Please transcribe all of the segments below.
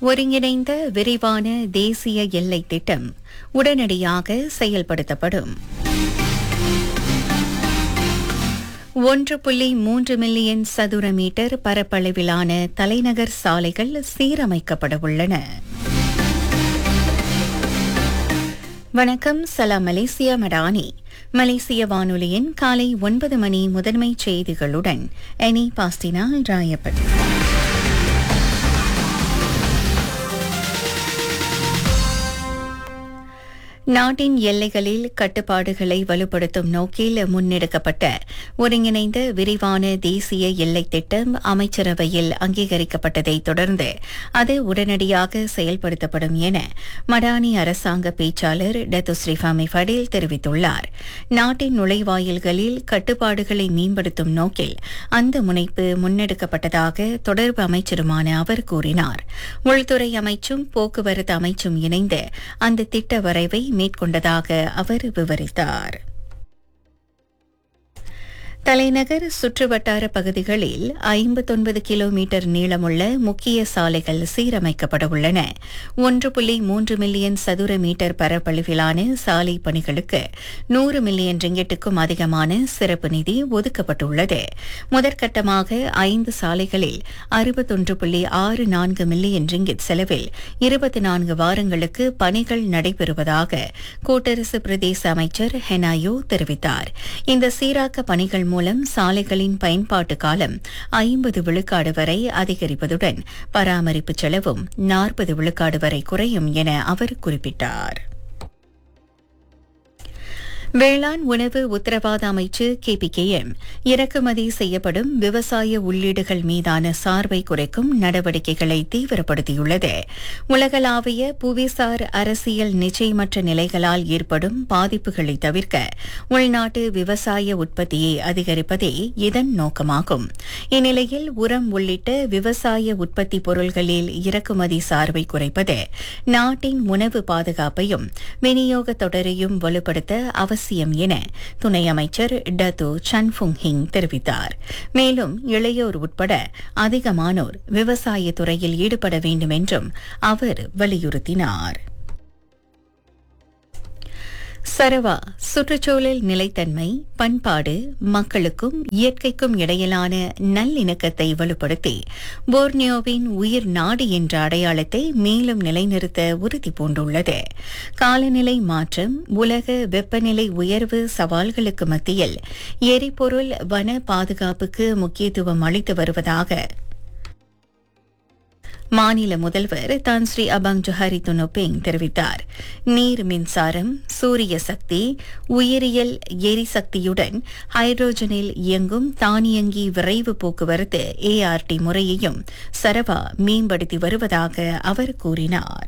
ஒருங்கிணைந்த விரிவான தேசிய எல்லை திட்டம் உடனடியாக செயல்படுத்தப்படும் ஒன்று புள்ளி மூன்று மில்லியன் சதுர மீட்டர் பரப்பளவிலான தலைநகர் சாலைகள் சீரமைக்கப்பட உள்ளன வணக்கம் சலாம் மலேசியா மடானி மலேசிய வானொலியின் காலை ஒன்பது மணி முதன்மை செய்திகளுடன் எனி பாஸ்டினால் ராயப்பட் நாட்டின் எல்லைகளில் கட்டுப்பாடுகளை வலுப்படுத்தும் நோக்கில் முன்னெடுக்கப்பட்ட ஒருங்கிணைந்த விரிவான தேசிய எல்லை திட்டம் அமைச்சரவையில் அங்கீகரிக்கப்பட்டதை தொடர்ந்து அது உடனடியாக செயல்படுத்தப்படும் என மடானி அரசாங்க பேச்சாளர் டத்துஸ்ரீ ஃபமி ஃபடேல் தெரிவித்துள்ளார் நாட்டின் நுழைவாயில்களில் கட்டுப்பாடுகளை மேம்படுத்தும் நோக்கில் அந்த முனைப்பு முன்னெடுக்கப்பட்டதாக தொடர்பு அமைச்சருமான அவர் கூறினார் உள்துறை அமைச்சும் போக்குவரத்து அமைச்சும் இணைந்து அந்த திட்ட வரைவை மேற்கொண்டதாக அவர் விவரித்தார் தலைநகர் சுற்றுவட்டார பகுதிகளில் ஐம்பத்தொன்பது கிலோமீட்டர் நீளமுள்ள முக்கிய சாலைகள் சீரமைக்கப்பட உள்ளன ஒன்று புள்ளி மூன்று மில்லியன் சதுர மீட்டர் பரப்பளவிலான சாலை பணிகளுக்கு நூறு மில்லியன் ரிங்கெட்டுக்கும் அதிகமான சிறப்பு நிதி ஒதுக்கப்பட்டுள்ளது முதற்கட்டமாக ஐந்து சாலைகளில் அறுபத்தொன்று புள்ளி ஆறு நான்கு மில்லியன் ரிங்கிட் செலவில் இருபத்தி நான்கு வாரங்களுக்கு பணிகள் நடைபெறுவதாக கூட்டரசு பிரதேச அமைச்சர் ஹெனாயோ தெரிவித்தார் இந்த சீராக்க பணிகள் மூலம் சாலைகளின் பயன்பாட்டு காலம் ஐம்பது விழுக்காடு வரை அதிகரிப்பதுடன் பராமரிப்பு செலவும் நாற்பது விழுக்காடு வரை குறையும் என அவர் குறிப்பிட்டார் வேளாண் உணவு உத்தரவாத அமைச்சு கேபிகேஎம் இறக்குமதி செய்யப்படும் விவசாய உள்ளீடுகள் மீதான சார்பை குறைக்கும் நடவடிக்கைகளை தீவிரப்படுத்தியுள்ளது உலகளாவிய புவிசார் அரசியல் நிச்சயமற்ற நிலைகளால் ஏற்படும் பாதிப்புகளை தவிர்க்க உள்நாட்டு விவசாய உற்பத்தியை அதிகரிப்பதே இதன் நோக்கமாகும் இந்நிலையில் உரம் உள்ளிட்ட விவசாய உற்பத்தி பொருள்களில் இறக்குமதி சார்பை குறைப்பது நாட்டின் உணவு பாதுகாப்பையும் விநியோக தொடரையும் வலுப்படுத்த அவசியம் அவசியம் என துணை அமைச்சர் டத்து சன்ஃபுங் ஹிங் தெரிவித்தார் மேலும் இளையோர் உட்பட அதிகமானோர் விவசாய துறையில் ஈடுபட வேண்டும் என்றும் அவர் வலியுறுத்தினார் சரவா சுற்றுச்சூழல் நிலைத்தன்மை பண்பாடு மக்களுக்கும் இயற்கைக்கும் இடையிலான நல்லிணக்கத்தை வலுப்படுத்தி போர்னியோவின் உயிர் நாடு என்ற அடையாளத்தை மேலும் நிலைநிறுத்த உறுதி பூண்டுள்ளது காலநிலை மாற்றம் உலக வெப்பநிலை உயர்வு சவால்களுக்கு மத்தியில் எரிபொருள் வன பாதுகாப்புக்கு முக்கியத்துவம் அளித்து வருவதாக மாநில முதல்வர் தான் ஸ்ரீ அபாங் ஜொஹாரி துனோபெங் தெரிவித்தார் நீர் மின்சாரம் சூரிய சக்தி உயிரியல் எரிசக்தியுடன் ஹைட்ரோஜனில் இயங்கும் தானியங்கி விரைவு போக்குவரத்து ஏஆர்டி முறையையும் சரவா மேம்படுத்தி வருவதாக அவர் கூறினார்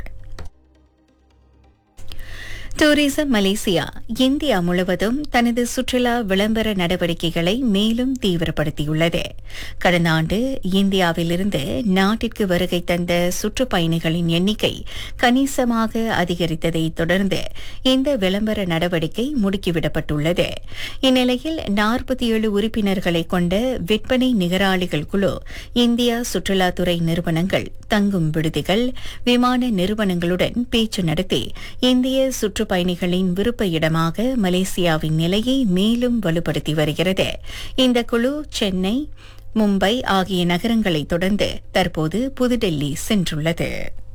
டூரிசம் மலேசியா இந்தியா முழுவதும் தனது சுற்றுலா விளம்பர நடவடிக்கைகளை மேலும் தீவிரப்படுத்தியுள்ளது கடந்த ஆண்டு இந்தியாவிலிருந்து நாட்டிற்கு வருகை தந்த சுற்றுப்பயணிகளின் எண்ணிக்கை கணிசமாக அதிகரித்ததை தொடர்ந்து இந்த விளம்பர நடவடிக்கை முடுக்கிவிடப்பட்டுள்ளது இந்நிலையில் நாற்பத்தி ஏழு உறுப்பினர்களை கொண்ட விற்பனை நிகராளிகள் குழு இந்தியா சுற்றுலாத்துறை நிறுவனங்கள் தங்கும் விடுதிகள் விமான நிறுவனங்களுடன் பேச்சு நடத்தி இந்திய சுற்று சுற்றுப்பயணிகளின் விருப்ப இடமாக மலேசியாவின் நிலையை மேலும் வலுப்படுத்தி வருகிறது இந்த குழு சென்னை மும்பை ஆகிய நகரங்களை தொடர்ந்து தற்போது புதுடெல்லி சென்றுள்ளது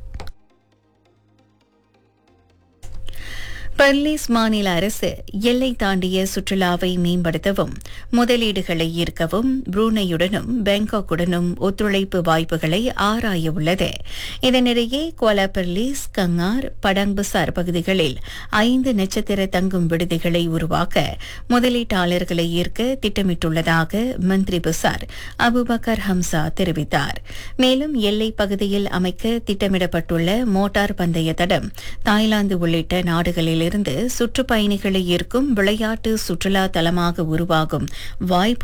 பெர்லிஸ் மாநில அரசு எல்லை தாண்டிய சுற்றுலாவை மேம்படுத்தவும் முதலீடுகளை ஈர்க்கவும் புரூனையுடனும் பேங்காக்குடனும் ஒத்துழைப்பு வாய்ப்புகளை ஆராய உள்ளது இதனிடையே கோலா பெர்லிஸ் கங்கார் படாங்பசார் பகுதிகளில் ஐந்து நட்சத்திர தங்கும் விடுதிகளை உருவாக்க முதலீட்டாளர்களை ஈர்க்க திட்டமிட்டுள்ளதாக மந்திரி புசார் அபுபக்கர் ஹம்சா தெரிவித்தார் மேலும் எல்லை பகுதியில் அமைக்க திட்டமிடப்பட்டுள்ள மோட்டார் பந்தய தடம் தாய்லாந்து உள்ளிட்ட நாடுகளில் இருந்து சுற்றுப்பயணிகளை ஈர்க்கும் விளையாட்டு சுற்றுலா தலமாக உருவாகும்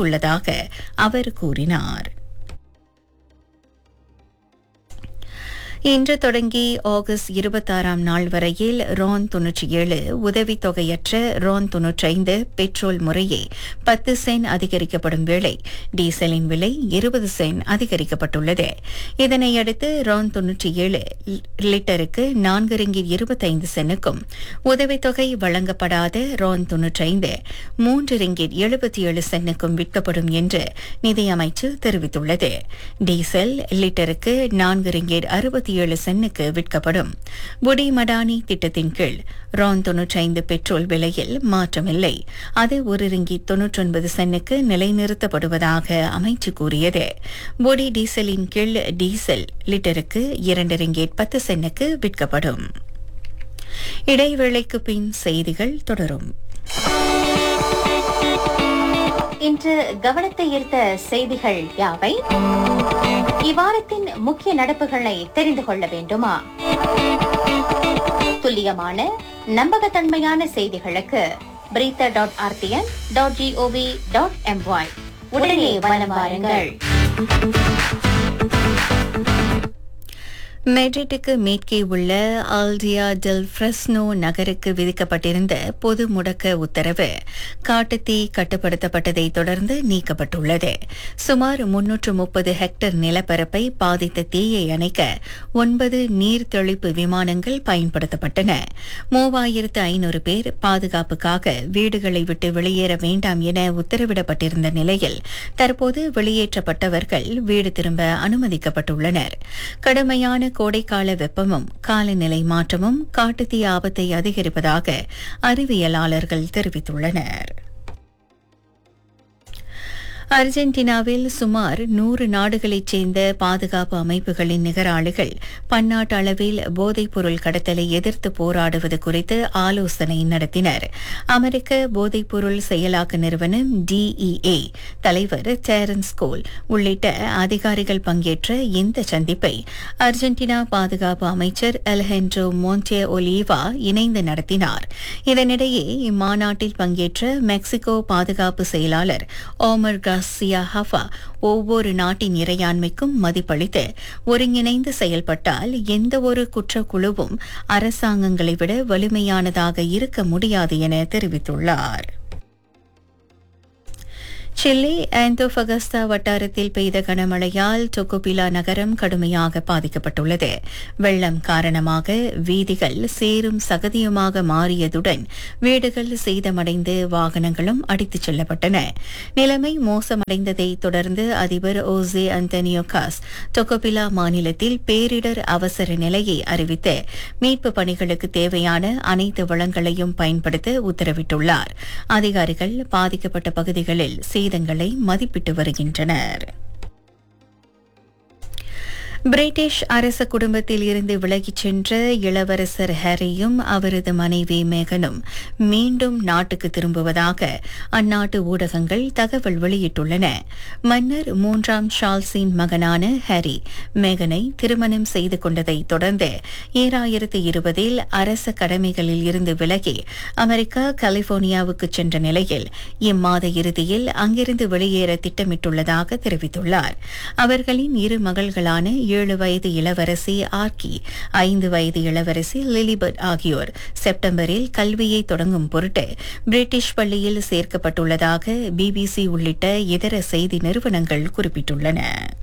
வாய்ப்புள்ளதாக அவர் கூறினார் இன்று தொடங்கி ஆகஸ்ட் இருபத்தாறாம் நாள் வரையில் ரான் தொன்னூற்றி ஏழு உதவித்தொகையற்ற ரான் தொன்னூற்றைந்து பெட்ரோல் முறையே பத்து சென்ட் அதிகரிக்கப்படும் வேளை டீசலின் விலை இருபது சென்ட் அதிகரிக்கப்பட்டுள்ளது இதனையடுத்து ரான் தொன்னூற்றி ஏழு லிட்டருக்கு நான்கு ரிங்கில் இருபத்தைந்து சென்னுக்கும் உதவித்தொகை வழங்கப்படாத ரான் தொன்னூற்றைந்து மூன்று ரிங்கில் எழுபத்தி ஏழு சென்னுக்கும் விற்கப்படும் என்று நிதியமைச்சு தெரிவித்துள்ளது டீசல் லிட்டருக்கு நான்கு ரிங்கேட் அறுபத்தி ஏழு சென்னுக்கு விற்கப்படும் புடி மடானி திட்டத்தின் கீழ் ரான் தொன்னூற்றைந்து பெட்ரோல் விலையில் மாற்றமில்லை அது ஒரு ரிங்கி தொன்னூற்றொன்பது சென்னுக்கு நிலைநிறுத்தப்படுவதாக அமைச்சு கூறியது பொடி டீசலின் கீழ் டீசல் லிட்டருக்கு இரண்டு ரிங்கேட் பத்து சென்னுக்கு விற்கப்படும் இடைவேளைக்கு பின் செய்திகள் தொடரும் இன்று கவனத்தை ஈர்த்த செய்திகள் யாவை இவ்வாரத்தின் முக்கிய நடப்புகளை தெரிந்து கொள்ள வேண்டுமா துல்லியமான நம்பகத்தன்மையான செய்திகளுக்கு berita dot RTM dot gov dot MY உடனே வலம் வாருங்கள் மெட்ரிட்டுக்கு மேற்கே உள்ள ஆல்டியா டெல் ஃப்ரெஸ்னோ நகருக்கு விதிக்கப்பட்டிருந்த பொது முடக்க உத்தரவு காட்டுத்தீ கட்டுப்படுத்தப்பட்டதை தொடர்ந்து நீக்கப்பட்டுள்ளது சுமார் முன்னூற்று முப்பது ஹெக்டர் நிலப்பரப்பை பாதித்த தீயை அணைக்க ஒன்பது நீர் தெளிப்பு விமானங்கள் பயன்படுத்தப்பட்டன மூவாயிரத்து ஐநூறு பேர் பாதுகாப்புக்காக வீடுகளை விட்டு வெளியேற வேண்டாம் என உத்தரவிடப்பட்டிருந்த நிலையில் தற்போது வெளியேற்றப்பட்டவர்கள் வீடு திரும்ப அனுமதிக்கப்பட்டுள்ளனர் கடுமையான கோடைக்கால வெப்பமும் காலநிலை மாற்றமும் காட்டுத்தீ ஆபத்தை அதிகரிப்பதாக அறிவியலாளர்கள் தெரிவித்துள்ளனர் அர்ஜென்டினாவில் சுமார் நூறு நாடுகளைச் சேர்ந்த பாதுகாப்பு அமைப்புகளின் நிகராளிகள் பன்னாட்டு அளவில் போதைப்பொருள் கடத்தலை எதிர்த்து போராடுவது குறித்து ஆலோசனை நடத்தினர் அமெரிக்க போதைப்பொருள் செயலாக்க நிறுவனம் டிஇஏ தலைவர் டேரன்ஸ் கோல் உள்ளிட்ட அதிகாரிகள் பங்கேற்ற இந்த சந்திப்பை அர்ஜென்டினா பாதுகாப்பு அமைச்சர் எல்ஹென்ட்ரோ மோன்டே ஒலீவா இணைந்து நடத்தினார் இதனிடையே இம்மாநாட்டில் பங்கேற்ற மெக்சிகோ பாதுகாப்பு செயலாளர் ஓமர் காசியா ஹஃபா ஒவ்வொரு நாட்டின் இறையாண்மைக்கும் மதிப்பளித்து ஒருங்கிணைந்து செயல்பட்டால் எந்த ஒரு குற்றக்குழுவும் அரசாங்கங்களை விட வலிமையானதாக இருக்க முடியாது என தெரிவித்துள்ளார் சில்லி ஆந்தோபகஸ்தா வட்டாரத்தில் பெய்த கனமழையால் டொக்கோபிலா நகரம் கடுமையாக பாதிக்கப்பட்டுள்ளது வெள்ளம் காரணமாக வீதிகள் சேரும் சகதியுமாக மாறியதுடன் வீடுகள் சேதமடைந்து வாகனங்களும் அடித்துச் செல்லப்பட்டன நிலைமை மோசமடைந்ததை தொடர்ந்து அதிபர் ஓசே அந்தனியோ காஸ் டொக்கோபிலா மாநிலத்தில் பேரிடர் அவசர நிலையை அறிவித்து மீட்பு பணிகளுக்கு தேவையான அனைத்து வளங்களையும் பயன்படுத்த உத்தரவிட்டுள்ளார் அதிகாரிகள் பாதிக்கப்பட்ட பகுதிகளில் சேதங்களை மதிப்பிட்டு வருகின்றனர் பிரிட்டிஷ் அரச குடும்பத்தில் இருந்து விலகிச் சென்ற இளவரசர் ஹாரியும் அவரது மனைவி மேகனும் மீண்டும் நாட்டுக்கு திரும்புவதாக அந்நாட்டு ஊடகங்கள் தகவல் வெளியிட்டுள்ளன மன்னர் மூன்றாம் ஷால்ஸின் மகனான ஹாரி மேகனை திருமணம் செய்து கொண்டதை தொடர்ந்து ஈராயிரத்து இருபதில் அரச கடமைகளில் இருந்து விலகி அமெரிக்கா கலிபோர்னியாவுக்கு சென்ற நிலையில் இம்மாத இறுதியில் அங்கிருந்து வெளியேற திட்டமிட்டுள்ளதாக தெரிவித்துள்ளார் அவர்களின் இரு மகள்களான ஏழு வயது இளவரசி ஆர்கி ஐந்து வயது இளவரசி லிலிபர்ட் ஆகியோர் செப்டம்பரில் கல்வியை தொடங்கும் பொருட்டு பிரிட்டிஷ் பள்ளியில் சேர்க்கப்பட்டுள்ளதாக பிபிசி உள்ளிட்ட இதர செய்தி நிறுவனங்கள் குறிப்பிட்டுள்ளன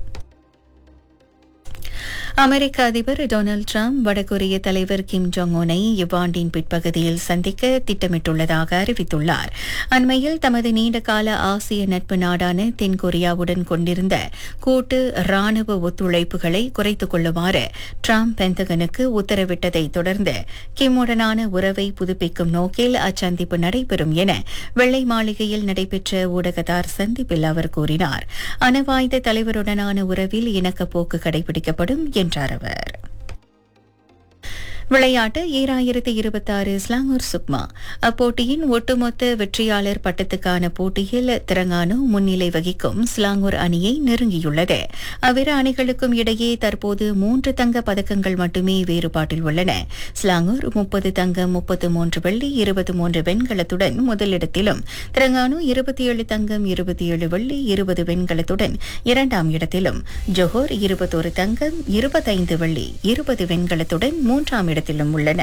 அமெரிக்க அதிபர் டொனால்டு டிரம்ப் வடகொரிய தலைவர் கிம் ஜோங் உனை இவ்வாண்டின் பிற்பகுதியில் சந்திக்க திட்டமிட்டுள்ளதாக அறிவித்துள்ளார் அண்மையில் தமது நீண்டகால ஆசிய நட்பு நாடான தென்கொரியாவுடன் கொண்டிருந்த கூட்டு ராணுவ ஒத்துழைப்புகளை குறைத்துக் கொள்ளுமாறு டிரம்ப் பெந்தகனுக்கு உத்தரவிட்டதை தொடர்ந்து கிம்முடனான உறவை புதுப்பிக்கும் நோக்கில் அச்சந்திப்பு நடைபெறும் என வெள்ளை மாளிகையில் நடைபெற்ற ஊடகத்தார் சந்திப்பில் அவர் கூறினார் அணுவாய்ந்த தலைவருடனான உறவில் இணக்கப்போக்கு கடைபிடிக்கப்படும் என்றார் அவர் விளையாட்டு ஈராயிரத்தி இருபத்தாறு ஸ்லாங்கூர் சுக்மா அப்போட்டியின் ஒட்டுமொத்த வெற்றியாளர் பட்டத்துக்கான போட்டியில் திரங்கானு முன்னிலை வகிக்கும் ஸ்லாங்கூர் அணியை நெருங்கியுள்ளது அவ்விரு அணிகளுக்கும் இடையே தற்போது மூன்று தங்க பதக்கங்கள் மட்டுமே வேறுபாட்டில் உள்ளன ஸ்லாங்கூர் முப்பது தங்கம் முப்பத்து மூன்று வெள்ளி இருபத்தி மூன்று வெண்கலத்துடன் முதலிடத்திலும் திரங்கானு இருபத்தி ஏழு தங்கம் இருபத்தி ஏழு வெள்ளி இருபது வெண்கலத்துடன் இரண்டாம் இடத்திலும் ஜொஹோர் இருபத்தோரு தங்கம் இருபத்தைந்து வெள்ளி இருபது வெண்கலத்துடன் மூன்றாம் இடத்திலும் உள்ளன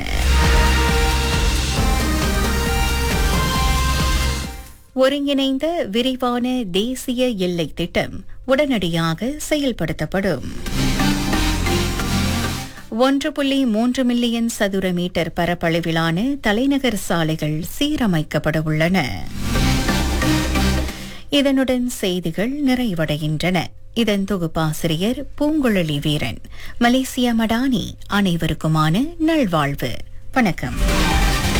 ஒருங்கிணைந்த விரிவான தேசிய எல்லை திட்டம் உடனடியாக செயல்படுத்தப்படும் ஒன்று புள்ளி மூன்று மில்லியன் சதுர மீட்டர் பரப்பளவிலான தலைநகர் சாலைகள் சீரமைக்கப்பட உள்ளன இதனுடன் செய்திகள் நிறைவடைகின்றன இதன் தொகுப்பாசிரியர் பூங்குழலி வீரன் மலேசிய மடானி அனைவருக்குமான நல்வாழ்வு வணக்கம்